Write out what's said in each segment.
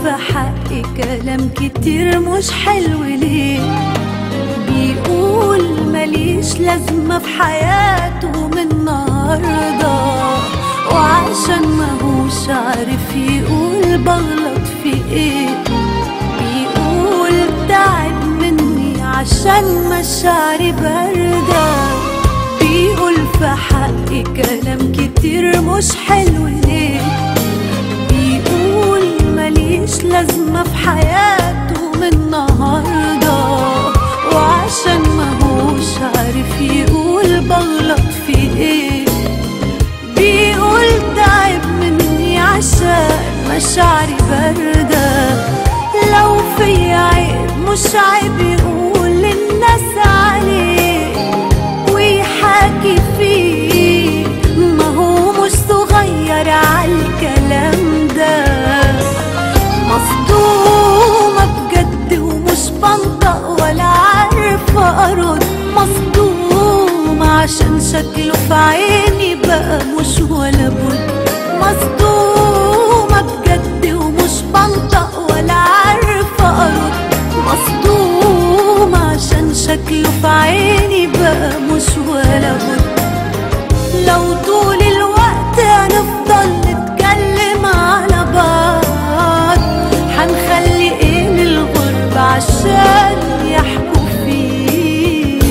في حقي كلام كتير مش حلو ليه بيقول ماليش لازمة في حياته من النهاردة وعشان ماهوش عارف يقول بغلط في ايه بيقول تعب مني عشان مشاعري باردة بيقول في حقي كلام كتير مش حلو ليه بيقول ماليش لازمة في حياته من النهاردة وعشان ماهوش عارف يقول بغلط في ايه بيقول تعب مني عشان مشاعري باردة لو في عيب مش عيب يقول للناس عليه ويحاكي فيه ما هو مش صغير عالكلام ده مصدومة بجد ومش بنطق ولا عارفة أرد مصدومة عشان شكله في عيني بقى مش ولا بد مصدومة بجد ومش بنطق ولا عارفة أرد مصدومة عشان شكله في عيني بقى مش ولا بد لو طول الوقت هنفضل نتكلم على بعض هنخلي ايه من الغرب عشان يحكوا فيه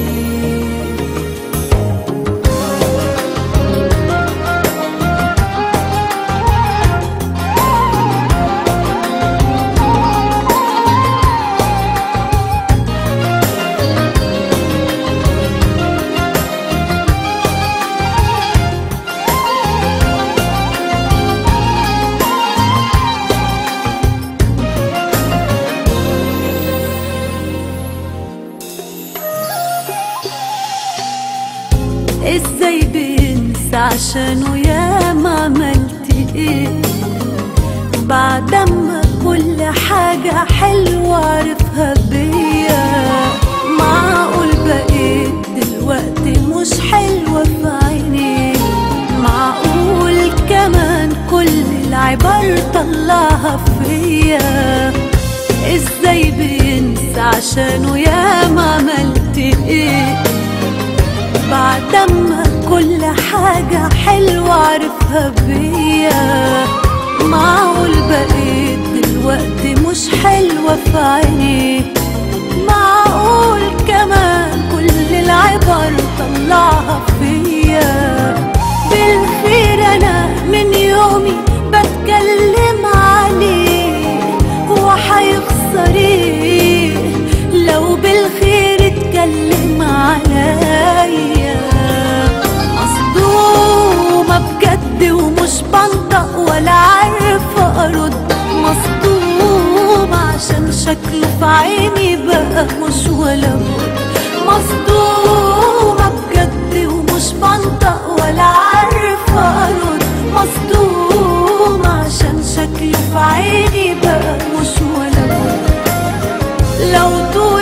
ازاي بينسى عشانه يا ما عملت ايه بعد ما كل حاجة حلوة عرفها بيا معقول بقيت دلوقتي مش حلوة في عينيه معقول كمان كل العبر طلعها فيا ازاي بينسى عشانه يا ما عملت ايه بعد ما كل حاجة حلوة عرفها بيا معقول بقيت دلوقتي مش حلوة في عينيه معقول كمان كل العبر طلعها فيا بالخير أنا من يومي بتكلم عليه هو هيخسر ايه لو بالخير اتكلم عليا مصدومة بجد ومش بنطق ولا عارفة أرد مصدومة عشان شكله في عيني بقى مش ولا بد مصدومة بجد ومش بنطق ولا عارفة أرد مصدومة عشان شكله في عيني بقى مش ولا بد لو طول